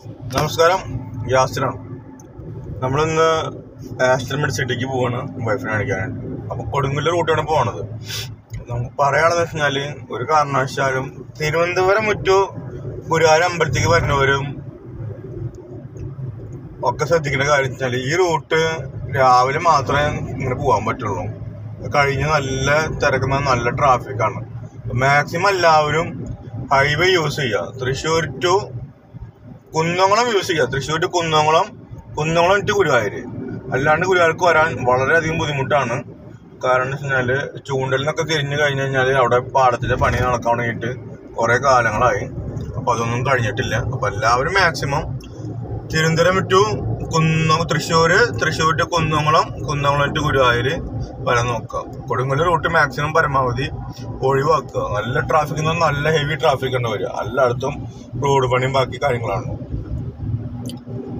നമസ്കാരം യാസിനാണ് നമ്മളിന്ന് ആസ്ട്രമിഡ് സിറ്റിക്ക് പോവാണ് വൈഫിനെ കാണിക്കാനായിട്ട് അപ്പൊ കൊടുങ്ങല്ലൂർ റൂട്ടാണ് പോണത് നമുക്ക് പറയാനുള്ളത് വെച്ചാല് ഒരു കാരണവശാലും തിരുവനന്തപുരം മുറ്റു ഗുരുവായൂർ അമ്പലത്തേക്ക് വരുന്നവരും ഒക്കെ ശ്രദ്ധിക്കേണ്ട കാര്യം വെച്ചാല് ഈ റൂട്ട് രാവിലെ മാത്രമേ ഇങ്ങനെ പോകാൻ പറ്റുള്ളൂ കഴിഞ്ഞ് നല്ല തിരക്കുന്ന നല്ല ട്രാഫിക്കാണ് മാക്സിമം എല്ലാവരും ഹൈവേ യൂസ് ചെയ്യുക തൃശ്ശൂർ ടു കുന്നംകുളം യൂസ് ചെയ്യുക തൃശ്ശൂർ ടു കുന്നംകുളം കുന്നംകുളം ടു ഗുരുവായൂര് അല്ലാണ്ട് ഗുരുവായൂർക്ക് വരാൻ വളരെയധികം ബുദ്ധിമുട്ടാണ് കാരണം എന്ന് വെച്ചാല് ചൂണ്ടലിനൊക്കെ തിരിഞ്ഞു കഴിഞ്ഞു കഴിഞ്ഞാൽ അവിടെ പാടത്തിന്റെ പണി നടക്കാൻ വേണ്ടിയിട്ട് കുറെ കാലങ്ങളായി അപ്പൊ അതൊന്നും കഴിഞ്ഞിട്ടില്ല അപ്പൊ എല്ലാവരും maximum Thiruvananthapuram to Kunnam Thrissur Thrissur to Kunnamkulam Kunnamkulam to Guruvayur വരാൻ നോക്കുക കൊടുങ്ങല്ലൂർ റൂട്ട് മാക്സിമം പരമാവധി ഒഴിവാക്കുക നല്ല ട്രാഫിക് നല്ല ഹെവി ട്രാഫിക് ഉണ്ട് വരിക എല്ലായിടത്തും റോഡ് പണിയും ബാക്കി കാര്യങ്ങളാണ്